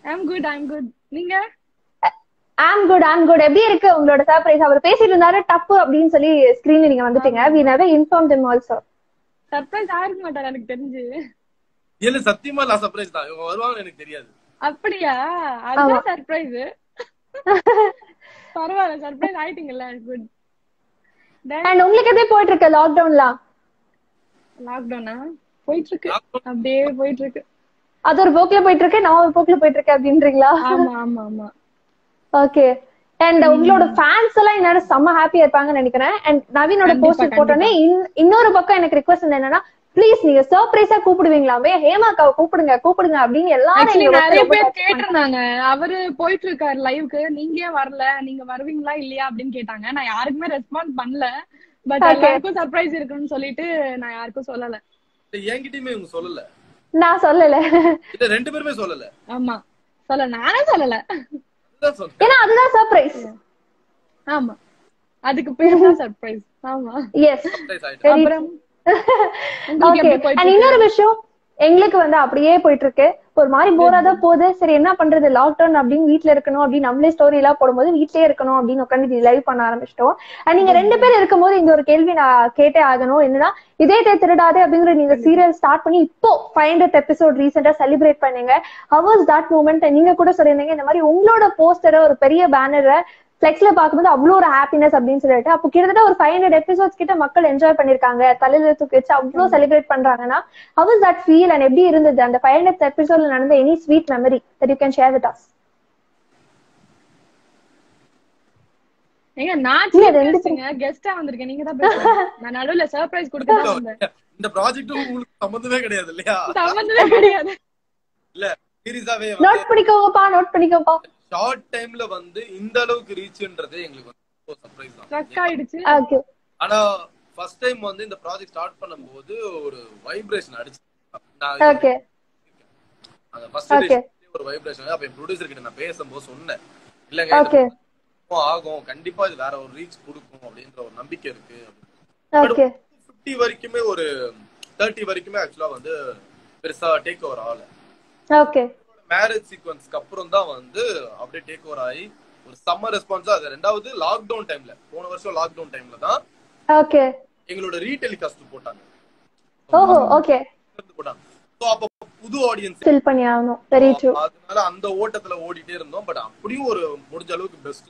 I'm good I'm good நீங்க ஆம் good ஆம் குட் எப்படி இருக்கு உங்களோட சர்ப்ரைஸ் அவர் பேசிட்டு இருந்தாரு டப்பு அப்படின்னு சொல்லி ஸ்கிரீன்ல நீங்க வந்துட்டீங்க we never inform them also surprise ஆயிருக்க மாட்டார் எனக்கு தெரிஞ்சு இல்ல சத்தியமா நான் சர்ப்ரைஸ் தான் இவங்க வருவாங்கன்னு எனக்கு தெரியாது அப்படியா அதுதான் சர்ப்ரைஸ் பரவாயில்ல சர்ப்ரைஸ் ஆயிட்டீங்கல்ல குட் அண்ட் உங்களுக்கு எப்படி போயிட்டு இருக்கு லாக்டவுன்லாம் லாக்டவுனா போயிட்டு இருக்கு அப்படியே போயிட்டு இருக்கு அது ஒரு போக்குல போயிட்டு இருக்கு நான் ஒரு போக்குல போயிட்டு இருக்கேன் அப்படின்றீங்களா ஆமா ஆமா ஆமா ஓகே அண்ட் உங்களோட ஃபேன்ஸ் எல்லாம் என்னோட செம்ம ஹாப்பியா இருப்பாங்கன்னு நினைக்கிறேன் அண்ட் நவீனோட கண்டிப்பா, போஸ்டர் போட்டோன்னே இன்- இன்னொரு பக்கம் எனக்கு ரிக்வஸ்ட் என்னன்னா ப்ளீஸ் நீங்க சர்ப்ரைஸா கூப்பிடுவீங்களாமே ஹேமாக்காவை கூப்பிடுங்க கூப்பிடுங்க அப்படின்னு எல்லாரும் ஆக்சுவலி எங்க நிறைய ரொம்ப பேர் touch பண்ணாங்க. கேட்டிருந்தாங்க அவரு போயிட்டு இருக்காரு லைவ்க்கு நீங்க ஏன் வரல நீங்க வருவீங்களா இல்லையா அப்படின்னு கேட்டாங்க நான் யாருக்குமே ரெஸ்பாண்ட் பண்ணல பட் Okay. எல்லாருக்கும் சர்ப்ரைஸ் இருக்குன்னு சொல்லிட்டு நான் யாருக்கும் சொல்லல இல்ல, என்கிட்டயுமே இவங்க சொல்லல நான் சொல்லல இல்ல ரெண்டு பேருமே சொல்லல ஆமா சொல்ல நானே சொல்லல அதுதான் சொன்னேன் ஏன்னா அதுதான் சர்ப்ரைஸ் ஆமா அதுக்கு பேர் தான் சர்ப்ரைஸ் ஆமா எஸ் சர்ப்ரைஸ் ஆயிட்டேன் அப்புறம் உங்களுக்கு ஓகே எப்படி போயிட்டு அண்ட் இன்னொரு விஷயம் எங்களுக்கு வந்து அப்படியே போயிட்டு இருக்கு ஒரு மாதிரி போரா தான் போகுது சரி என்ன பண்றது லாக்டவுன் அப்படின்னு வீட்ல இருக்கணும் அப்படின்னு நம்மளே ஸ்டோரி எல்லாம் போடும்போது வீட்லயே இருக்கணும் அப்படின்னு உட்காந்து லைவ் பண்ண ஆரம்பிச்சிட்டோம் அண்ட் நீங்க ரெண்டு பேரும் இருக்கும்போது இந்த ஒரு கேள்வி நான் கேட்டே ஆகணும் என்னன்னா இதே தே திருடாதே அப்படிங்கிற நீங்க சீரியல் ஸ்டார்ட் பண்ணி இப்போ ஃபைவ் ஹண்ட்ரட் எபிசோட் ரீசெண்டா செலிப்ரேட் பண்ணீங்க ஹவர்ஸ் தட் மூமெண்ட் நீங்க கூட சொல்லியிருந்தீங்க இந்த மாதிரி உங்களோட போஸ்டரை ஒரு பெரிய பேனரை ஃபிளெக்ஸ்ல பார்க்கும்போது அவ்வளோ ஒரு ஹாப்பினஸ் அப்படின்னு சொல்லிட்டு அப்போ கிட்டத்தட்ட ஒரு ஃபைவ் ஹண்ட்ரட் எபிசோட்ஸ் கிட்ட மக்கள் என்ஜாய் பண்ணிருக்காங்க தலையில தூக்கி வச்சு அவ்வளோ செலிப்ரேட் பண்றாங்கன்னா how is that feel and எப்படி இருந்தது அந்த ஃபைவ் ஹண்ட்ரட் எபிசோட்ல நடந்த any sweet memory that you can share with us ஏங்க நான் இல்ல, சீஃப் ரெண்டு கெஸ்ட்ங்க கெஸ்டா வந்திருக்கேன் நீங்க தான் பேசுறீங்க நான் நடுவுல சர்ப்ரைஸ் கொடுக்க தான் வந்தேன் இந்த ப்ராஜெக்ட்டும் உங்களுக்கு சம்பந்தமே கிடையாது இல்லையா சம்பந்தமே கிடையாது இல்ல சீரியஸாவே நோட் பண்ணிக்கோங்கப்பா நோட் பண்ணிக்கோப்பா ஷார்ட் டைம்ல வந்து இந்த அளவுக்கு ரீச்ன்றது எங்களுக்கு வந்து சர்ப்ரைஸ் தான் ஸ்ட்ரக் ஆயிடுச்சு ஓகே ஆனா ஃபர்ஸ்ட் டைம் வந்து இந்த ப்ராஜெக்ட் ஸ்டார்ட் பண்ணும்போது ஒரு வைப்ரேஷன் அடிச்சு நான் ஓகே அந்த ஃபர்ஸ்ட் Okay. ஒரு வைப்ரேஷன் அப்ப என் ப்ரொடியூசர் கிட்ட நான் பேசும்போது சொன்னேன் இல்லங்க ஓகே இது ஆகும் கண்டிப்பா இது வேற ஒரு ரீச் கொடுக்கும் அப்படின்ற ஒரு நம்பிக்கை இருக்கு ஓகே ஃபிஃப்டி வரைக்குமே ஒரு தேர்ட்டி வரைக்குமே ஆக்சுவலா வந்து பெருசா டேக் ஓவர் ஆகல ஓகே மேரேஜ் சீக்வன்ஸ்க்கு அப்புறம் தான் வந்து அப்படியே டேக் ஓவர் ஆகி ஒரு சம்மர் ரெஸ்பான்ஸா அது ரெண்டாவது லாக்டவுன் டைம்ல போன வருஷம் லாக்டவுன் டைம்ல தான் ஓகே எங்களோட ரீடெலிகாஸ்ட் போட்டாங்க ஓஹோ ஓகே இருந்து போட்டாங்க ஸோ அப்போ புது ஆடியன்ஸ் ஃபில் பண்ணி ஆகணும் வெரி ட்ரூ அதனால அந்த ஓட்டத்துல ஓடிட்டே இருந்தோம் பட் அப்படியும் ஒரு முடிஞ்ச அளவுக்கு பெஸ்ட்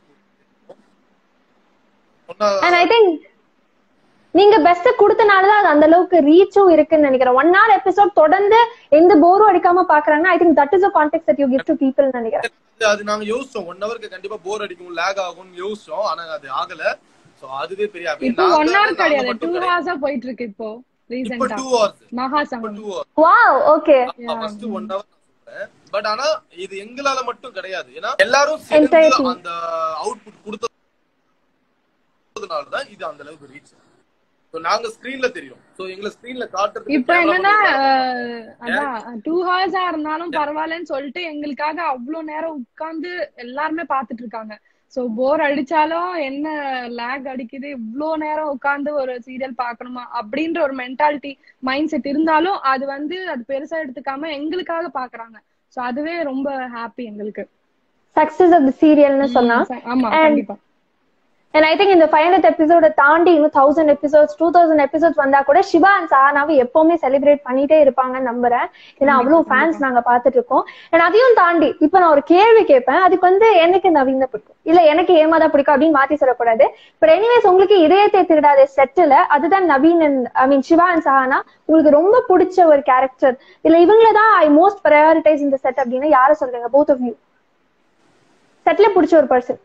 அண்ட் ஐ திங்க் நீங்க பெஸ்ட் கொடுத்தனாலதான் அது அந்த அளவுக்கு ரீச்சும் இருக்குன்னு நினைக்கிறேன் ஒன் hour எபிசோட் தொடர்ந்து எந்த போரும் அடிக்காம பாக்குறாங்கன்னா I think that is a contact that you give to people நினைக்கிறேன் அது நாங்க யோசிச்சோம் ஒன் ஹவருக்கு கண்டிப்பா போர் அடிக்கும் லேக் ஆகும்னு யோசிச்சோம் ஆனா அது ஆகல சோ அதுவே பெரிய happy. இப்போ நாங்க- ஒன் ஹவர் நாங்க கிடையாது மட்டும் டூ கிடையாது. ஹவர்ஸா போயிட்டு இருக்கு இப்போ இப்ப ரீசெண்டா டூ ஹவர்ஸ் மகா இப்ப சங்கம் two hours wow okay first one hour சொல்றேன் பட் ஆனா இது எங்களால மட்டும் கிடையாது ஏன்னா எல்லாரும் சேர்ந்து Entire team. அந்த அவுட்புட் கொடுத்ததுனால தான் இது அந்த அளவுக்கு ரீச் சோ நாங்க ஸ்கிரீன்ல தெரியும் சோ எங்களை ஸ்கிரீன்ல காட்டுறதுக்கு இப்ப camera என்னன்னா பண்ணுவாங்க. அஹ், அதான் டூ ஹவர்ஸா இருந்தாலும் பரவாயில்லன்னு சொல்லிட்டு எங்களுக்காக அவ்வளவு நேரம் உட்கார்ந்து எல்லாருமே பாத்துட்டு இருக்காங்க சோ போர் அடிச்சாலும் என்ன லேக் அடிக்குது இவ்ளோ நேரம் உட்கார்ந்து ஒரு சீரியல் பார்க்கணுமா அப்படின்ற ஒரு மென்டாலிட்டி மைண்ட் செட் இருந்தாலும் அது வந்து அது பெருசா எடுத்துக்காம எங்களுக்காக பாக்குறாங்க சோ அதுவே ரொம்ப ஹாப்பி எங்களுக்கு சக்சஸ் ஆஃப் தி சீரியல்னு சொன்னா ஆமா And- கண்டிப்பா அண்ட் ஐ திங்க் இந்த ஃபைவ் ஹண்ட்ரட் எபிசோட தாண்டி இன்னும் thousand episodes two thousand episodes வந்தா கூட சிவா அண்ட் சஹானாவை எப்பவுமே செலிப்ரேட் பண்ணிட்டே இருப்பாங்கன்னு நம்புறேன் ஏன்னா அவ்வளவு ஃபேன்ஸ் நாங்க பாத்துட்டு இருக்கோம் அண்ட் அதையும் தாண்டி இப்ப நான் ஒரு கேள்வி கேட்பேன் அதுக்கு வந்து எனக்கு நவீன பிடிக்கும் இல்ல எனக்கு ஏமா தான் பிடிக்கும் அப்படின்னு மாத்தி சொல்லக்கூடாது பட் எனிவேஸ் உங்களுக்கு இதயத்தை திருடாத செட்டில் அதுதான் Naveen I mean Siva and Sahana உங்களுக்கு ரொம்ப பிடிச்ச ஒரு கேரக்டர் இல்ல இவங்கள தான் ஐ மோஸ்ட் ப்ரையாரிட்டைஸ் இந்த செட் அப்படின்னா யார சொல்றீங்க போத் ஆஃப் யூ செட்ல பிடிச்ச ஒரு பர்சன்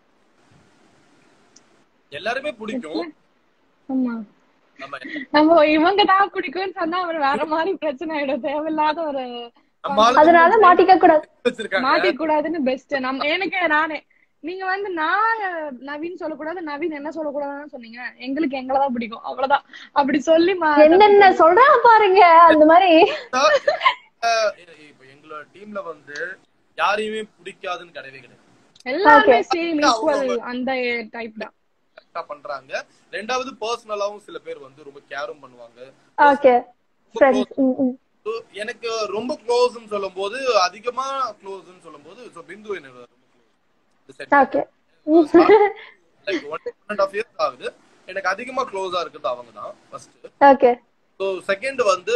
எல்லாருமே பிடிக்கும் ஆமா நம்ம நம்ம இவங்க தான் பிடிக்கும்னு சொன்னா அவர் வேற மாதிரி பிரச்சனை ஆயிடும் தேவையில்லாத ஒரு நம்ம ஆளுங்க அதனால மாட்டிக்க கூடாது வச்சிருக்காங்க மாட்டிக்க கூடாதுன்னு பெஸ்ட் நம்ம எனக்கு நானே நீங்க வந்து நான் நவீன் சொல்லக்கூடாது நவீன் என்ன சொல்லக்கூடாதுன்னு சொன்னீங்க எங்களுக்கு எங்களை தான் பிடிக்கும் அவ்வளவுதான் அப்படி சொல்லி மா- என்னென்ன சொல்றான் பாருங்க அந்த மாதிரி அஹ் இப்ப எங்களோட டீம்ல வந்து யாரையுமே பிடிக்காதுன்னு கிடையவே கிடையாது எல்லாருமே சேம் ஈக்குவல் அந்த டைப் தான் கரெக்டா பண்றாங்க ரெண்டாவது பர்சனலாவும் சில பேர் வந்து ரொம்ப கேரும் பண்ணுவாங்க ஓகே ஃப்ரெண்ட்ஸ் So, எனக்கு ரொம்ப க்ளோஸ்னு சொல்லும்போது அதிகமா க்ளோஸ்னு சொல்லும்போது so பிந்து எனக்கு ரொம்ப close. Okay Like one and a half years ஆகுது எனக்கு அதிகமா க்ளோஸா இருக்கிறது அவங்க தான் ஃபர்ஸ்ட் ஓகே ஸோ செகண்ட் வந்து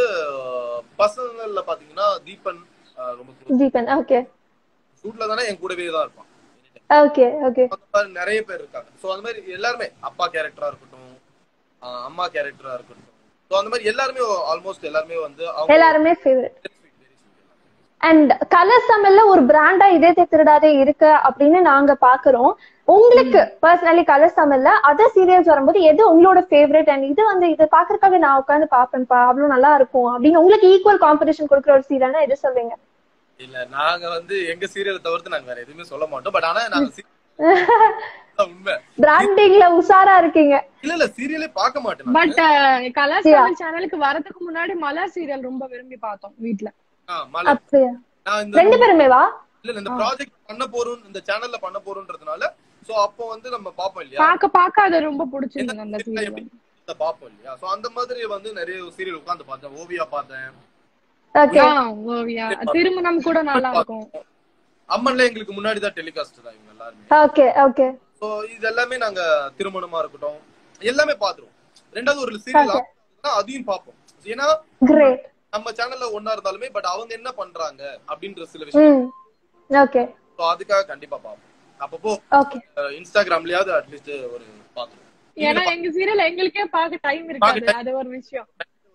பர்சனல்ல பாத்தீங்கன்னா தீபன் அஹ், ரொம்ப க்ளோஸ் தீபன் ஓகே ஷூட்ல தானே என் கூடவே தான் இருப்பான் ஓகே ஓகே அந்த மாதிரி நிறைய பேர் இருக்காங்க ஸோ அந்த மாதிரி எல்லாருமே அப்பா கேரக்டரா இருக்கட்டும் அஹ், அம்மா கேரக்டரா இருக்கட்டும் ஸோ அந்த மாதிரி எல்லாருமே ஆல்மோஸ்ட் எல்லாருமே வந்து அவங்க எல்லாருமே favourite very sweet, very sweet. And Colors தமிழ்ல ஒரு பிராண்டா இதயத்தை திருடாதே இருக்கு அப்படின்னு நாங்க பாக்குறோம் உங்களுக்கு பர்சனலி கலர்ஸ் தமிழ்ல அதர் சீரியல்ஸ் வரும்போது எது உங்களோட ஃபேவரட் அண்ட் இது வந்து இது பாக்குறதுக்காக நான் உட்காந்து பாப்பேன்ப்பா அவ்வளவு நல்லா இருக்கும் அப்படின்னு உங்களுக்கு ஈக்குவல் காம்படிஷன் கொடுக்குற ஒரு சீரியல்னா எது சொல்வீங்க இல்ல நாங்க வந்து எங்க சீரியலை தவிர்த்து நாங்க வேற எதுவுமே சொல்ல மாட்டோம் பட் ஆனா நாங்க serial தான் உண்மை பிராண்டிங்ல உஷாரா இருக்கீங்க இல்ல இல்ல சீரியலே பார்க்க மாட்டேன் நானு. But colours Yeah. தமிழ் சேனலுக்கு வரதுக்கு முன்னாடி மலர் சீரியல் ரொம்ப விரும்பி பார்த்தோம் வீட்ல ஆ, மலர் அப்படியா நான் இந்த ரெண்டு பேருமே வா இல்ல இல்ல, இந்த ப்ராஜெக்ட் பண்ண போறோம் இந்த சேனல்ல பண்ண போறோம்ன்றதுனால சோ அப்போ வந்து நம்ம பாப்போம் இல்லையா பாக்க பாக்க அது ரொம்ப பிடிச்சிருந்தது அந்த எந்த சீரியல் எப்படி இத பாப்போம் இல்லையா சோ அந்த மாதிரி வந்து நிறைய சீரியல் உட்கார்ந்து பார்த்தேன் ஓவியா பார்த்தேன் ஓகே ஓவியா திருமணம் கூட நல்லா இருக்கும் அம்மன்ல எங்களுக்கு முன்னாடி தான் டெலிகாஸ்ட் தான் இவங்க எல்லாருமே ஓகே ஓகே சோ இது எல்லாமே நாங்க திருமணமா இருக்கட்டும் எல்லாமே பாத்துருவோம் ரெண்டாவது ஒரு சீரியல் அதையும் பார்ப்போம் ஏன்னா கிரேட் நம்ம சேனல்ல ஒன்னா இருந்தாலுமே பட் அவங்க என்ன பண்றாங்க அப்படின்ற சில விஷயம் ம் ஓகே சோ அதுக்காக கண்டிப்பா பார்ப்போம் அப்பப்போ ஓகே அஹ், இன்ஸ்டாகிராம்லயாவது அட்லீஸ்ட் ஒரு பாத்துருவோம் ஏன்னா எங்க சீரியல் எங்களுக்கே பார்க்க டைம் இருக்காது அது ஒரு விஷயம்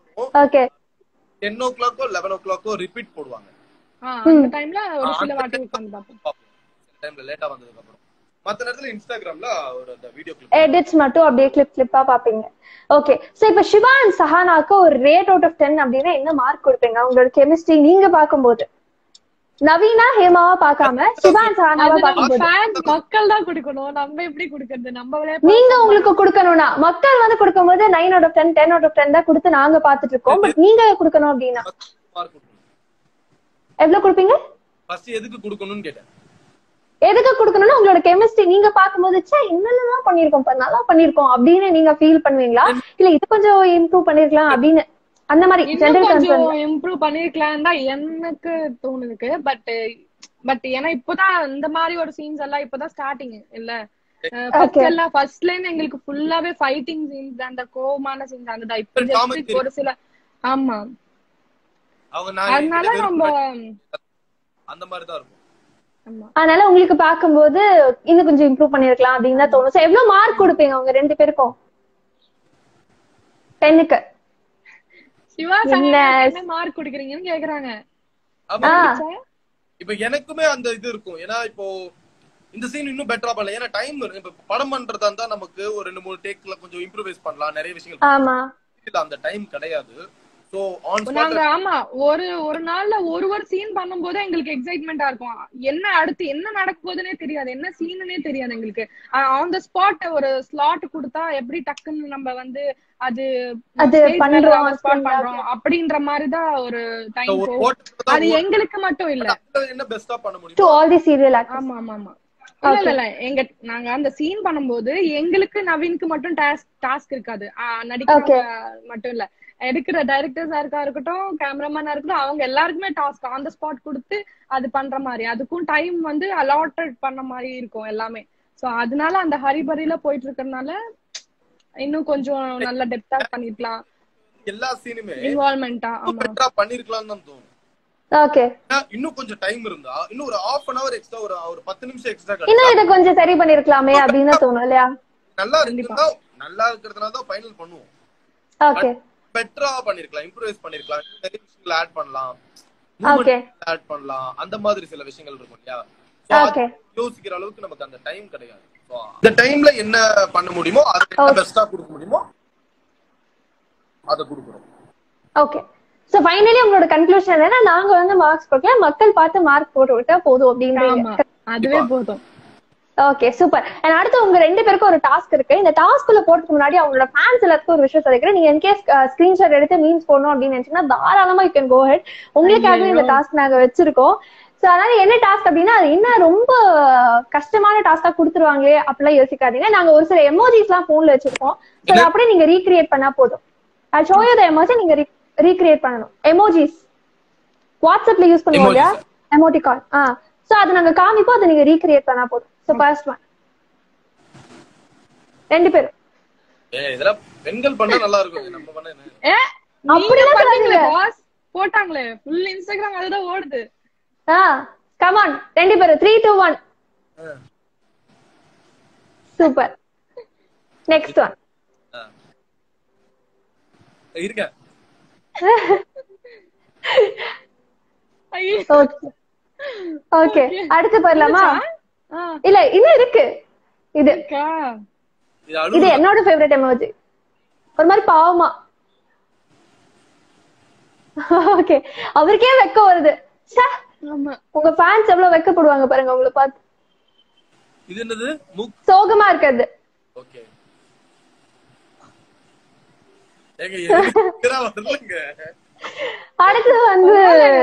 ஓகே டென் ஓ கிளாக்கோ லெவன் ஓ கிளாக்கோ ரிப்பீட் போடுவாங்க ஆ, அந்த டைம்ல ஒரு சில வாட்டி உட்காந்து பார்ப்போம் பார்ப்போம் சில டைம்ல லேட்டா வந்ததுக்கு அப்புறம் மத்த நேரத்துல இன்ஸ்டாகிராம்ல ஒரு அந்த வீடியோ கிளிப் எடிட்ஸ் மட்டும் அப்படியே கிளிப் கிளிப்பா பாப்பீங்க ஓகே சோ இப்ப சிவா அண்ட் சஹானாக்கு ஒரு ரேட் அவுட் ஆஃப் டென் அப்படின்னா என்ன மார்க் கொடுப்பீங்க உங்களோட கெமிஸ்ட்ரி நீங்க பாக்கும்போது நவீனா ஹேமாவா பார்க்காம சிவா அண்ட் சஹானாவா அது நம்ம பார்க்கும்போது fans மக்கள் தான் கொடுக்கணும் நம்ம எப்படி கொடுக்கறது நம்மளே நீங்க உங்களுக்கு கொடுக்கணும்னா மக்கள் வந்து கொடுக்கும்போது nine out of ten ten out of ten தான் கொடுத்து நாங்க பாத்துட்டு இருக்கோம் பட் நீங்க கொடுக்கணும் அப்படின்னா மார்க் கொடுக்கணும் எவ்வளவு கொடுப்பீங்க ஃபர்ஸ்ட் எதுக்கு கொடுக்கணும்னு கேட்டேன் எதுக்கு கொடுக்கணும்னா உங்களோட கெமிஸ்ட்ரி நீங்க பாக்கும்போது ச்சே என்னென்னலாம் பண்ணிருக்கோம் பா, நல்லா பண்ணிருக்கோம் அப்படின்னு நீங்க ஃபீல் பண்ணுவீங்களா இல்ல இது கொஞ்சம் இம்ப்ரூவ் பண்ணிருக்கலாம் அப்படின்னு அந்த மாதிரி இன்னும் ஜெனரல் கொஞ்சம் கன்சர்ன் இம்ப்ரூவ் பண்ணிருக்கலாம் தான் எனக்கு தோணுதுக்கு பட் பட் ஏன்னா இப்பதான் இந்த மாதிரி ஒரு சீன்ஸ் எல்லாம் இப்பதான் ஸ்டார்டிங் இல்ல ஃபர்ஸ்ட் Okay. எல்லாம் ஃபர்ஸ்ட்ல இருந்து எங்களுக்கு ஃபுல்லாவே ஃபைட்டிங் சீன்ஸ் அந்த கோவமான சீன்ஸ் அந்த இப்ப ஒரு just comedy. ஒரு சில ஆமா அவங்க நான் அதனால என்கிட்ட நம்ம வெறுப்பு அந்த மாதிரி தான் இருக்கும் ஆமா அதனால உங்களுக்கு பார்க்கும்போது இன்னும் கொஞ்சம் இம்ப்ரூவ் பண்ணிருக்கலாம் அப்படின்னு தான் தோணும் So, எவ்வளவு மார்க் கொடுப்பீங்க உங்க ரெண்டு பேருக்கும் டென்னுக்கு சிவா என்ன? சார் என்ன மார்க் கொடுக்குறீங்கன்னு கேக்குறாங்க ஆமா ஆ. இப்ப எனக்குமே அந்த இது இருக்கும் ஏன்னா இப்போ இந்த சீன் இன்னும் பெட்டரா பண்ணல ஏன்னா டைம் இப்ப படம் பண்றதா இருந்தா நமக்கு ஒரு ரெண்டு மூணு டேக்ல கொஞ்சம் இம்ப்ரூவைஸ் பண்ணலாம் நிறைய விஷயங்கள் ஆமா இல்ல அந்த டைம் கிடையாது சோ ஆன் நாங்க ஆமா ஒரு ஒரு நாள்ல ஒரு ஒரு சீன் பண்ணும்போது எங்களுக்கு எக்ஸைட்மெண்டா இருக்கும் என்ன அடுத்து என்ன நடக்க போகுதுன்னே தெரியாது என்ன சீனுனே தெரியாது எங்களுக்கு ஆன் த ஸ்பாட் ஒரு ஸ்லாட் கொடுத்தா எப்படி டக்குன்னு நம்ம வந்து அது அது stage மேல பண்றோம், on spot screen பண்றோம் அப்படின்ற மாதிரிதான் ஒரு டைம் ஒரு போகும் ஓட்டத்தை அது எங்களுக்கு மட்டும் இல்ல தான் என்ன பெஸ்டா பண்ண டு முடியும் ஆல் தி சீரியல் ஆக்டர்ஸ் ஆமா ஆமா ஆமா இல்ல இல்ல இல்ல எங்க நாங்க அந்த சீன் பண்ணும்போது எங்களுக்கு நவீனுக்கு மட்டும் டாஸ்க் டாஸ்க் இருக்காது ஆஹ் நடிக்கிறவங்க மட்டும் இல்ல எடுக்கிற டைரக்டர்ஸா இருக்கா இருக்கட்டும் கேமராமேனா இருக்கட்டும் அவங்க எல்லாருக்குமே டாஸ்க் ஆன் த ஸ்பாட் கொடுத்து அது பண்ற மாதிரி அதுக்கும் டைம் வந்து அலாட்டட் பண்ண மாதிரி இருக்கும் எல்லாமே சோ அதனால அந்த ஹரிபரியில போயிட்டு இருக்கறனால இன்னும் கொஞ்சம் நல்ல டெப்தா பண்ணிருக்கலாம் எல்லா சீனுமே இன்வால்மெண்டா ஆமா பெட்டரா பண்ணிருக்கலாம்னு தான் தோணும் ஓகே ஏன்னா, இன்னும் கொஞ்சம் டைம் இருந்தா இன்னும் ஒரு half அன் அவர் எக்ஸ்ட்ரா ஒரு ஒரு பத்து நிமிஷம் எக்ஸ்ட்ரா இன்னும் கிடைச்சா இதை கொஞ்சம் சரி பண்ணிருக்கலாமே அப்படின்னு தான் தோணும் இல்லையா நல்லா இருக்குன்னா நல்லா இருக்கிறதுனால தான் ஃபைனல் பண்ணுவோம் ஓகே பெட்டரா பண்ணிருக்கலாம் இம்ப்ரூவைஸ் பண்ணிருக்கலாம் நிறைய விஷயங்கள் ஆட் பண்ணலாம் Okay. ஆட் பண்ணலாம் அந்த மாதிரி சில விஷயங்கள் இருக்கும் இல்லையா So, அது Okay. யோசிக்கிற அளவுக்கு நமக்கு அந்த டைம் கிடையாது So, அந்த டைம்ல என்ன பண்ண முடியுமோ அது என்ன பெஸ்டா கொடுக்க முடியுமோ அதை கொடுக்குறோம் ஓகே சோ ஃபைனலி உங்களோட கன்க்ளூஷன் என்னன்னா நாங்க வந்து மார்க்ஸ் கொடுக்கல மக்கள் பார்த்து மார்க் போட்டு விட்டா போதும் அப்படின்றீங்க ஆமா அதுவே போதும் ஓகே சூப்பர் அண்ட் அடுத்து உங்க ரெண்டு பேருக்கும் ஒரு டாஸ்க் இருக்கு இந்த டாஸ்க்ல போறதுக்கு முன்னாடி அவங்களோட ஃபேன்ஸ் எல்லாத்துக்கும் ஒரு விஷயம் சொல்லிக்கிறேன் நீங்க இன்கேஸ் ஸ்கிரீன்ஷாட் எடுத்து மீன்ஸ் போடணும் அப்படின்னு நினைச்சீங்கன்னா தாராளமா யூ கேன் கோ ஹெட் உங்களுக்காகவே இந்த டாஸ்க் நாங்க வச்சிருக்கோம் சோ அதனால என்ன டாஸ்க் அப்படின்னா அது என்ன ரொம்ப கஷ்டமான டாஸ்கா கொடுத்துருவாங்களே அப்படிலாம் யோசிக்காதீங்க நாங்க ஒரு சில எமோஜிஸ் எல்லாம் போன்ல வச்சிருக்கோம் சோ அதை அப்படியே நீங்க ரீக்ரியேட் பண்ணா போதும் அது ஷோ யூ த எமோஜி நீங்க ரீக்ரியேட் பண்ணணும் எமோஜிஸ் வாட்ஸ்அப்ல யூஸ் பண்ணுவோம் Emoji, இல்லையா sir. எமோட்டி கால் ஆ சோ அது நாங்க காமிப்போம் அதை நீங்க ரீக்ரியேட் பண்ணா போதும் சோ ஃபர்ஸ்ட் ஒன் ரெண்டு பேரும் ஏ இதெல்லாம் பெண்கள் பண்ணா நல்லா இருக்கும் நம்ம பண்ண என்ன ஏ அப்படிலாம் நீங்க பண்ணீங்களே சொல்லாதீங்க. boss போட்டாங்களே ஃபுல் இன்ஸ்டாகிராம் அதுதான் ஓடுது ஆ கமான் ரெண்டு பேரும் த்ரீ டூ ஒன் ஆ. சூப்பர் நெக்ஸ்ட் ஒன் ஆ. இருக்கேன் ஐயோ ஓகே ஓகே அடுத்து போயிடலாமா ஆ, இல்ல இன்னும் இருக்கு இது இருக்கா? இது இது அழுகு என்னோட ஃபேவரட் எமோஜி ஒரு மாதிரி பாவமா ஓகே அவருக்கே வெக்க வருது ச்சே, ஆமா உங்க ஃபேன்ஸ் எவ்வளவு வெக்கப்படுவாங்க பாருங்க உங்களை பார்த்து இது என்னது மூக் சோகமா இருக்கிறது ஓகே ஏங்க எதுக்கு வரலங்க அடுத்து வந்து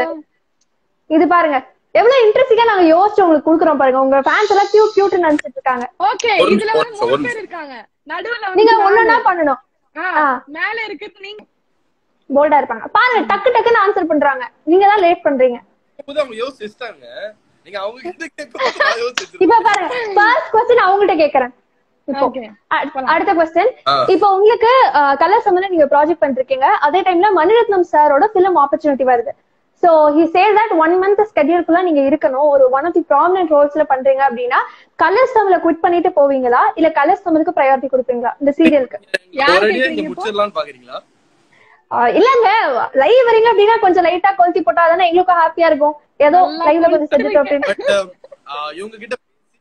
இது பாருங்க எவ்வளவு இன்ட்ரெஸ்டிங்கா நாங்க யோசிச்சு உங்களுக்கு குடுக்குறோம் பாருங்க உங்க ஃபேன்ஸ் எல்லாம் கியூட் கியூட் நினைச்சிட்டு இருக்காங்க ஓகே ஒரு இதுல நிமிஷம், வந்து ஒரு மூணு நிமிஷம். பேர் இருக்காங்க நடுவுல நீங்க வந்து ஒண்ணுன்னா நானு. பண்ணணும் ஆ, ஆ. மேல இருக்குது நீங்க போல்டா இருப்பாங்க பாருங்க டக்கு டக்குன்னு ஆன்சர் பண்றாங்க நீங்க தான் லேட் பண்றீங்க இப்போதான் அவங்க யோசிச்சு வச்சுட்டாங்க நீங்க அவங்க கிட்ட கேட்கும் நான் யோசிச்சு வச்சிருக்கேன். இப்ப பாருங்க ஃபர்ஸ்ட் கொஸ்டின் அவங்கள்ட்ட கேக்குறேன் இப்போ Okay. அ- அடுத்த கொஸ்டின் ஆ. இப்போ உங்களுக்கு கலர் சம்பந்தம் நீங்க ப்ராஜெக்ட் பண்ணிருக்கீங்க அதே டைம்ல மணிரத்னம் சாரோட பிலிம் ஆப்பர்ச்சுனிட்டி வருது so he says that one month ஸ்கெடியூல்குள்ள நீங்க இருக்கணும் ஒரு ஒன் ஆஃப் தி ப்ராமினன்ட் ரோல்ஸ்ல பண்றீங்க அப்படின்னா கலர்ஸ் தமிழ குவிட் பண்ணிட்டு போவீங்களா இல்ல கலர்ஸ் தமிழுக்கு ப்ரையாரிட்டி கொடுப்பீங்களா இந்த சீரியலுக்கு யார் ஒரேடியா கேக்குறீங்க இங்க இப்போ? முடிச்சிடலாம்னு பாக்குறீங்களா இல்லங்க லைவ் வரீங்க அப்படின்னா கொஞ்சம் லைட்டா கொளுத்தி போட்டா தானே எங்களுக்கும் ஹாப்பியா இருக்கும் ஏதோ நல்லா லைவ்ல கொஞ்சம் செஞ்சுட்டு அப்படின்னு பட் இவங்க கிட்ட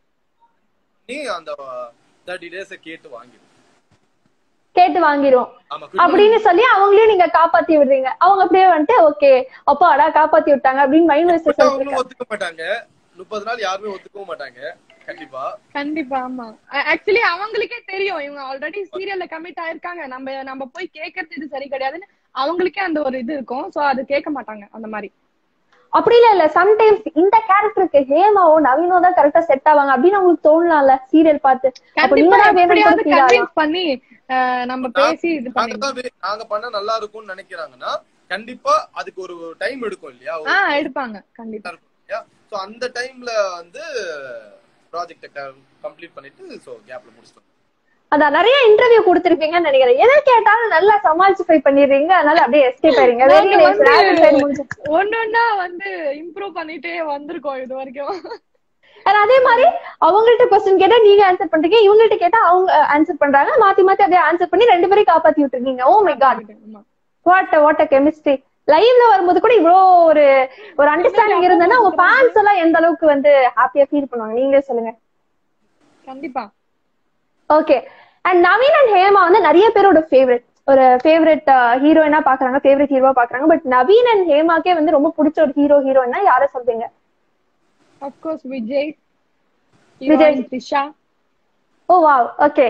நீ அந்த தேர்ட்டி டேஸ் கேட்டு வாங்கிடு கேட்டு வாங்கிரும் ஆமா quit அப்படின்னு சொல்லி அவங்களையும் நீங்க காப்பாத்தி விடுறீங்க அவங்க அப்படியே வந்துட்டு ஓகே அப்பாடா காப்பாத்தி விட்டாங்க அப்படின்னு மைண்ட் வைஸ் பண்ணி- அவங்களும் ஒத்துக்க மாட்டாங்க முப்பது நாள் யாருமே ஒத்துக்கவும் மாட்டாங்க கண்டிப்பா கண்டிப்பா ஆமா ஆக்சுவலி அவங்களுக்கே தெரியும் இவங்க ஆல்ரெடி சீரியல்ல கமிட் ஆயிருக்காங்க நம்ம நம்ம போய் கேக்குறது இது சரி கிடையாதுன்னு அவங்களுக்கே அந்த ஒரு இது இருக்கும் சோ அது கேட்க மாட்டாங்க அந்த மாதிரி அப்படி இல்ல இல்ல சம்டைம்ஸ் இந்த கேரக்டருக்கு ஹேமாவோ நவீனோ தான் கரெக்டா செட் ஆவாங்க அப்படின்னு உங்களுக்கு தோணலாம்ல சீரியல் பார்த்து அப்ப நீங்க கண்டிப்பா தான் வேணும்னு எப்படியாவது feel ஆகலாம். கன்வின்ஸ் பண்ணி அஹ், நம்ம பேசி இது நாங்க பண்ணி தான் வே- நாங்க பண்ண நல்லா இருக்கும்னு நினைக்கிறாங்கன்னா கண்டிப்பா அதுக்கு ஒரு டைம் எடுக்கும் இல்லையா ஒரு ஆஹ் எடுப்பாங்க கண்டிப்பா இருக்கும் இல்லையா சோ அந்த டைம்ல வந்து ப்ராஜெக்ட கம்ப்ளீட் பண்ணிட்டு சோ கேப்ல முடிச்சிட்டோம் அதான் நிறைய இன்டர்வியூ கொடுத்திருப்பீங்கன்னு நினைக்கிறேன் எதை கேட்டாலும் நல்லா சமாளிச்சு பண்ணிடுறீங்க அதனால அப்படியே எஸ்கேப் ஆயிருங்க வெரி நாங்க நைஸ் வந்து rapid fire முடிஞ்சு ஒன்னொன்னா வந்து இம்ப்ரூவ் பண்ணிட்டே வந்திருக்கோம் இது வரைக்கும் And அதே மாதிரி அவங்கள்ட்ட கொஸ்டின் கேட்டா நீங்க ஆன்சர் பண்றீங்க இவங்கள்ட்ட கேட்டா அவங்க ஆன்சர் பண்றாங்க மாத்தி மாத்தி அப்படியே ஆன்சர் பண்ணி ரெண்டு பேரையும் காப்பாத்தி விட்டுருக்கீங்க ஓ மை காட் ஆமா. வாட் வாட் கெமிஸ்ட்ரி லைவ்ல வரும்போது கூட இவ்வளோ ஒரு ஒரு அண்டர்ஸ்டாண்டிங் இருந்ததுன்னா உங்க ஃபேன்ஸ் எல்லாம் எந்த அளவுக்கு வந்து ஹாப்பியா ஃபீல் பண்ணுவாங்க நீங்களே சொல்லுங்க கண்டிப்பா okay and Naveen and Hema வந்து நிறைய பேரோட ஃபேவரட் ஒரு ஃபேவரட் ஹீரோயினா பாக்குறாங்க ஃபேவரட் ஹீரோவா பாக்குறாங்க பட் நவீன் அண்ட் ஹேமாக்கே வந்து ரொம்ப பிடிச்ச ஒரு ஹீரோ ஹீரோயினா யார சொல்றீங்க of course Vijay Vijay. Vijay Trisha oh wow okay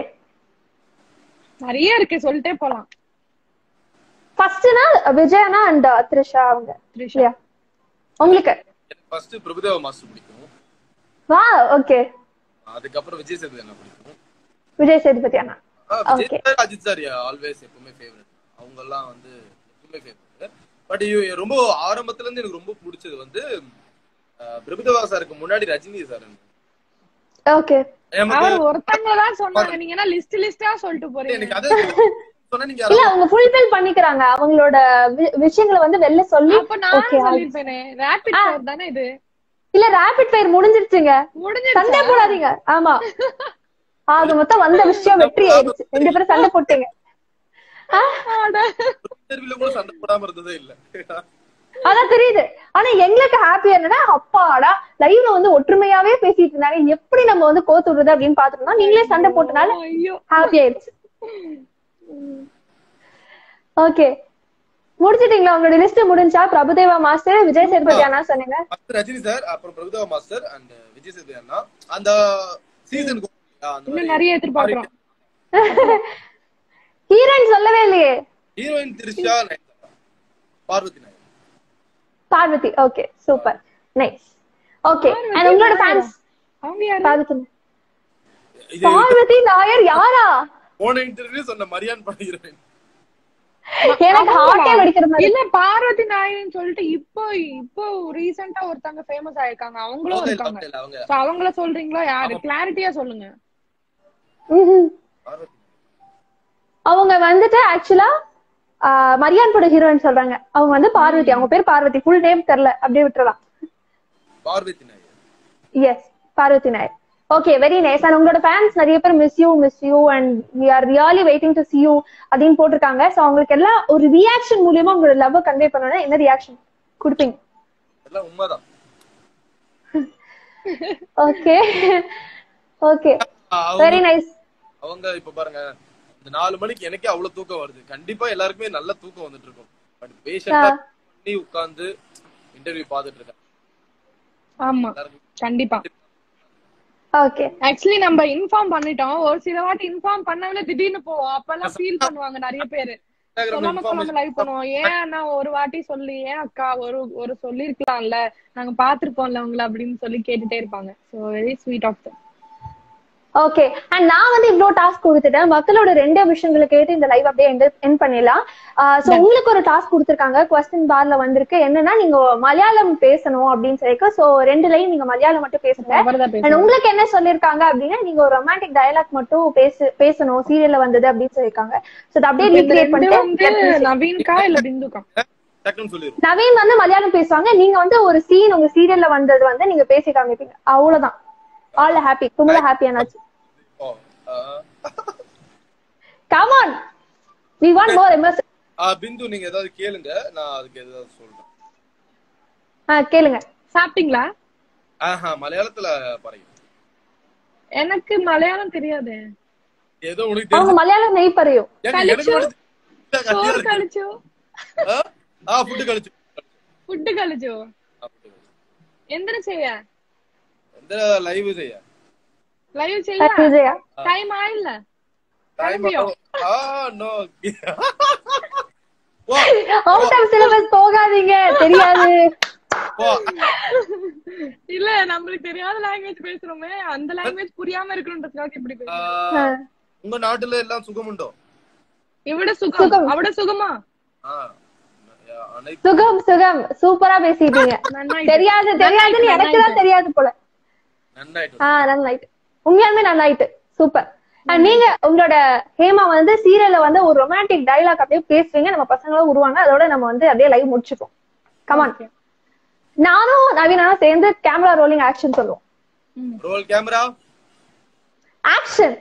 நிறைய இருக்கு சொல்லிட்டே போலாம் ஃபர்ஸ்ட்னா விஜயனா அண்ட் த்ரிஷா அவங்க த்ரிஷா இல்லையா உங்களுக்கு எனக்கு ஃபர்ஸ்ட் பிரபுதேவ மாஸ்டர் பிடிக்கும் வா ஓகே அதுக்கப்புறம் விஜய் சேதுபதி என்ன பிடிக்கும் விஜய் சேதுபதி அண்ணா ஆ, Vijay Okay. Sir Ajith sir always எப்பவுமே ஃபேவரட் அவங்க எல்லாம் வந்து எப்பவுமே ஃபேவரட் பட் ரொம்ப ஆரம்பத்துல இருந்து எனக்கு ரொம்ப பிடிச்சது வந்து அஹ், பிரபுதேவா சாருக்கு முன்னாடி ரஜினி சார் ஓகே நமக்கு அவர் ஒருத்தங்க தான் சொன்னாங்க நீங்க என்ன லிஸ்ட் லிஸ்டா சொல்லிட்டு போறீங்க எனக்கு அதை சொன்னா நீங்க இல்ல யாராவது அவங்க ஃபுல்ஃபில் பண்ணிக்கிறாங்க அவங்களோட வி- விஷயங்களை வந்து வெளில சொல்லி அப்ப நான் Okay, சொல்லிருப்பேனே ரேபிட் ஆ. ஃபயர் தானே இது இல்ல ரேபிட் ஃபயர் முடிஞ்சிருச்சுங்க சண்டை முடிஞ்சிருச்சா போடாதீங்க ஆமா ஆக மொத்தம் வந்த விஷயம் வெற்றி ஆயிடுச்சு ரெண்டு பேரும் சண்டை போட்டீங்க ஆ, இன்டர்வியூல கூட சண்டை போடாம இருந்ததே இல்ல அதான் தெரியுது ஆனா எங்களுக்கு ஹாப்பி என்னன்னா அப்பாடா லைவ்ல வந்து ஒற்றுமையாவே பேசிட்டு இருந்தாங்க எப்படி நம்ம வந்து கோத்து விடுறது அப்படின்னு பாத்துட்டோம்னா நீங்களே சண்டை போட்டனால ஐயோ ஹாப்பி ஆயிடுச்சு ஓகே முடிச்சிட்டீங்களா உங்களோட லிஸ்ட் முடிஞ்சா பிரபுதேவா மாஸ்டர் விஜய் சேதுபதி அண்ணா சொன்னீங்க ஃபர்ஸ்ட் ரஜினி சார் அப்புறம் பிரபுதேவா மாஸ்டர் அண்ட் விஜய் சேதுபதி அண்ணா அந்த சீசனுக்கு அந்த இன்னும் நிறைய எதிர்பார்க்கிறோம் ஹீரோயின் சொல்லவே இல்லையே heroine Trisha Nayanthara Parvathy Nair Parvathy okay super nice okay and உங்களோட ஃபேன்ஸ் அவங்க யாரு பார்வதி இது பார்வதி நாயர் யாரா போன இன்டர்வியூ சொன்ன மரியான் படம் ஹீரோயின் எனக்கு ஹார்ட்டே வெடிக்கிற மாதிரி இல்ல பார்வதி நாயகன் சொல்லிட்டு இப்போ இப்போ ரீசெண்டா ஒருத்தங்க ஃபேமஸ் ஆயிருக்காங்க அவங்களும் அவங்க இருக்காங்க இல்ல, அவங்க So அவங்கள சொல்றீங்களா யாரு கிளாரிட்டியா சொல்லுங்க ம்ஹும். பார்வதி. அவங்க வந்துட்டு ஆக்சுவலா மரியான் பட ஹீரோயின் சொல்றாங்க அவங்க வந்து பார்வதி அவங்க பேர் பார்வதி ஃபுல் நேம் தெரியல அப்படியே விட்டுறலாம் Parvathy Nair yes Parvathy Nair okay very nice and உங்களோட ஃபேன்ஸ் நிறைய பேர் miss you miss you and we are really waiting to see you அப்படின்னு போட்டிருக்காங்க சோ அவங்களுக்கு எல்லாம் ஒரு ரியாக்ஷன் மூலியமா உங்களோட லவ் கன்வே பண்ணணும்னா என்ன ரியாக்ஷன் கொடுப்பீங்க எல்லாம் உண்மைதான் ஓகே ஓகே அவங்க- வெரி நைஸ் அவங்க இப்ப பாருங்க இந்த நாலு மணிக்கு எனக்கே அவ்வளவு தூக்கம் வருது கண்டிப்பா எல்லாருக்குமே நல்ல தூக்கம் வந்துட்டு இருக்கும் பட் பேஷண்டா பண்ணி உட்கார்ந்து இன்டர்வியூ பாத்துட்டு இருக்கேன் ஆமா எல்லாருக்கும் கண்டிப்பா ஓகே ஆக்சுவலி நம்ம இன்ஃபார்ம் பண்ணிட்டோம் ஒரு சில வாட்டி இன்ஃபார்ம் பண்ணவே திடீர்னு போவோம் அப்பெல்லாம் ஃபீல் பண்ணுவாங்க நிறைய பேரு Instagram சொல்லாம சொல்லாம information லைவ் பண்ணுவோம் ஏன் அண்ணா ஒரு வாட்டி சொல்லி ஏன் அக்கா ஒரு ஒரு சொல்லிருக்கலாம்ல நாங்க பாத்திருப்போம்ல உங்களை அப்படின்னு சொல்லி கேட்டுட்டே இருப்பாங்க so very sweet of them okay and நான் வந்து இவ்ளோ டாஸ்க் கொடுத்துட்டேன் மக்களோட ரெண்டே விஷயங்களை கேட்டு இந்த லைவ் அப்படியே என் பண்ணிடலாம் சோ உங்களுக்கு ஒரு டாஸ்க் கொடுத்துருக்காங்க கொஸ்டின் பார்ல வந்திருக்கு என்னன்னா நீங்க மலையாளம் பேசணும் அப்படின்னு சொல்லிருக்கு சோ ரெண்டு லைன் நீங்க மலையாளம் மட்டும் பேசுங்க அவர்தான் அண்ட் பேசுறேன் உங்களுக்கு என்ன சொல்லிருக்காங்க அப்படின்னா நீங்க ஒரு ரொமான்டிக் டயலாக் மட்டும் பேசு பேசணும் சீரியல்ல வந்தது அப்படின்னு சொல்லிருக்காங்க சோ அதை அப்படியே இந்த ரீக்ரியேட் ரெண்டு வந்து பண்ணிட்டு நவீன்கா இல்ல பிந்துக்கா டக்குன்னு சொல்லிடுவோம் நவீன் வந்து மலையாளம் பேசுவாங்க நீங்க வந்து ஒரு சீன் உங்க சீரியல்ல வந்தது வந்து நீங்க பேசி காமிப்பீங்க அவ்வளவுதான் ஆல் ஹாப்பி கும்பல ஹாப்பி ஆனாச்சு ஓ, ஆஹ். Come on we want more MS ஆஹ், பிந்து நீங்க ஏதாவது கேளுங்க நான் அதுக்கு ஏதாவது சொல்றேன் கேளுங்க சாப்பிட்டீங்களா ஆஹா மலையாளத்துல பாருங்க எனக்கு மலையாளம் தெரியாது ஏதோ உனக்கு அவங்க தெரிஞ்சு மலையாளம் நெய் பறையும் ஏங்க, எனக்கு மட்டும் தெரியல, கத்தியா சோறு இருக்கு. கழிச்சோ ஆ? ஆ ஃபுட்டு கழிச்சு ஃபுட்டு கழிச்சோ ஆ, food கழிச்சு. എന്തിനു ചെയ്യാ எந்த லைவ் செய்ய ലൈവ് ചെയ്യാ விஜயா ടൈം ആയില്ല டைம் கிளம்பியோ? ஆ நோ ஓ அவுட் ஆஃப் சிலபஸ் போகாதீங்க தெரியாது ஓ இல்ல நம்மளுக்கு தெரியாத லாங்குவேஜ் பேசுறோமே அந்த லாங்குவேஜ் புரியாம இருக்கணுன்றதுக்காக இப்படி ஆ, பேசுறோம் உங்க நாட்டுல எல்லாம் சுகமுண்டோ ഇവിടെ സുഖം അവിടെ സുഖമാ ஆ அனைத்து சுகம் சுகம் சூப்பரா பேசிட்டீங்க നന്നായിട്ട് தெரியாது தெரியாதுன்னு எனக்கு தான் தெரியாது போல நன்னாயிட்டு ஆஹ் நல்லாயிட்டு உண்மையாலுமே நல்லாயிட்டு சூப்பர் அண்ட் நீங்க உங்களோட ஹேமா வந்து சீரியல்ல வந்து ஒரு ரொமான்டிக் டயலாக் அப்படியே பேசுவீங்க நம்ம பசங்களும் உருவாங்க அதோட நம்ம வந்து அப்படியே லைவ் முடிச்சுப்போம் கமான் நானும் நவீனாவும் சேர்ந்து கேமரா ரோலிங் ஆக்ஷன் சொல்லுவோம் ரோல் கேமரா ஆக்ஷன்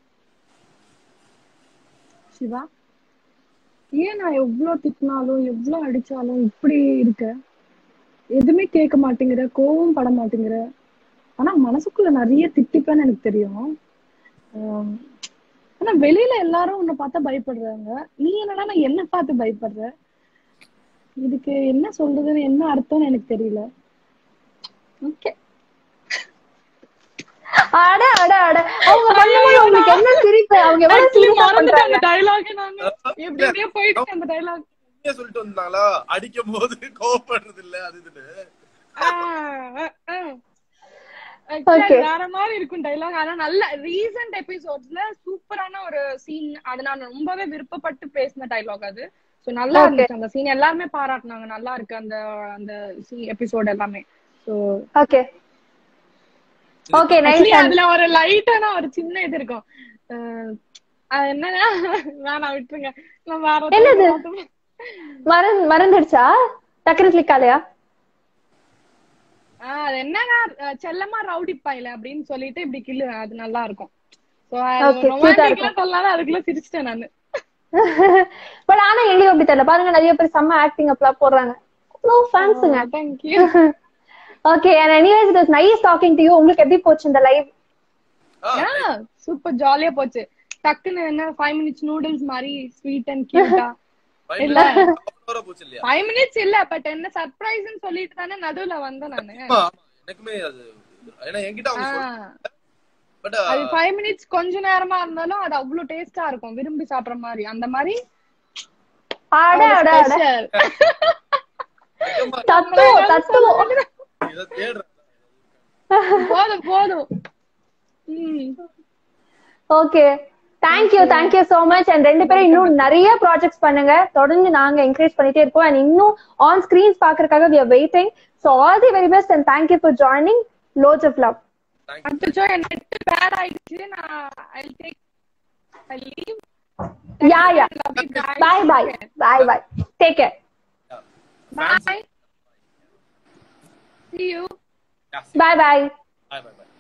சிவா ஏன் நான் எவ்வளவு திட்டினாலும் எவ்வளவு அடிச்சாலும் இப்படி இருக்க எதுவுமே கேட்க மாட்டேங்கிற கோவம் பட மாட்டேங்கிற ஆனா மனசுக்குள்ள நிறைய திட்டிப்பேன்னு எனக்கு தெரியும் ஆம், ஆனா வெளியில எல்லாரும் உன்னை பார்த்தா பயப்படுறாங்க நீ என்னடா நான் என்ன பார்த்து பயப்படுற இதுக்கு என்ன சொல்றதுன்னு என்ன அர்த்தம்னு எனக்கு தெரியல ஓகே அட அட அட அவங்க பண்ணும்போது உங்களுக்கு என்ன சிரிப்பு அவங்க எவ்வளவு சீரியஸா பண்றாங்க டைலாக் நாங்க எப்படி எப்படியோ போயிட்டு அந்த டைலாக் உண்மையா சொல்லிட்டு வந்தாங்களா அடிக்கும் போது கோவப்படுறது இல்ல அது இதுன்னு Okay. வேற மாதிரி இருக்கும் டைலாக் ஆனா நல்ல ரீசன்ட் எபிசோட்ஸ்ல சூப்பரான ஒரு சீன் அது நான் ரொம்பவே விருப்பப்பட்டு பேசின டைலாக் அது சோ நல்லா Okay. இருந்துச்சு அந்த சீன் எல்லாருமே பாராட்டினாங்க நல்லா இருக்கு அந்த அந்த எபிசோட் எல்லாமே சோ ஓகே ஓகே நைஸ் அதுல ஒரு லைட்டான ஒரு சின்ன இது இருக்கும் அஹ் அது என்னன்னா வேணாம் விட்டுருங்க நான் வேற என்னது? ஒருத்தவங்க மறந்து மறந்துடுச்சா டக்குனு கிளிக் ஆலையா ஆஹ் அது என்னன்னா அஹ் செல்லமா ரவுடி பாயில அப்படின்னு சொல்லிட்டு இப்படி கிள்ளு அது நல்லா இருக்கும் சோ Okay, cute ஆ ரொமான்டிக்லாம் இருக்கும். சொல்லலாம் அதுக்குள்ள சிரிச்சிட்டேன் நானு பட் ஆனா எங்களுக்கு அப்படி தெரியல பாருங்க நிறைய பேர் செம்ம ஆக்டிங் அப்பலாம் போடுறாங்க நோ ஃபேன்ஸுங்க thank you okay and anyways it was nice talking to you உங்களுக்கு எப்படி போச்சு இந்த லைவ் சூப்பர் ஜாலியா போச்சு டக்குன்னு என்ன ஃபைவ் மினிட்ஸ் நூடுல்ஸ் மாதிரி ஸ்வீட் அண்ட் கியூட்டா இல்ல. வர போச்சு இல்லையா ஃபைவ் மினிட்ஸ் இல்ல பட் என்ன சர்ப்ரைஸ்னு சொல்லிட்டு தானே நடுவுல வந்தேன் நானு ஆமா, ஆமா. எனக்குமே அது ஏன்னா என்கிட்ட அவங்க ஆஹ் பட் அது ஃபைவ் மினிட்ஸ் கொஞ்ச நேரமா இருந்தாலும் அது அவ்வளவு டேஸ்டா இருக்கும் விரும்பி சாப்பிடுற மாதிரி அந்த மாதிரி அட அட அட special. தத்துவம் தத்துவம் இதை தேடுறேன் போதும் போதும் ம் okay thank you thank you so much and ரெண்டு பேரும் இன்னும் நிறைய ப்ராஜெக்ட்ஸ் பண்ணுங்க தொடர்ந்து நாங்க என்கரேஜ் பண்ணிட்டே இருக்கோம் அண்ட் இன்னும் ஆன் ஸ்கிரீன்ஸ் பாக்குறதுக்காக we are waiting so all the very best and thank you for joining lots of love அச்சோ என் நெட் பேட் ஆயிடுச்சு நான் I take I leave yeah yeah bye bye bye bye take care Bye. See you. Yeah, bye bye bye, bye, bye.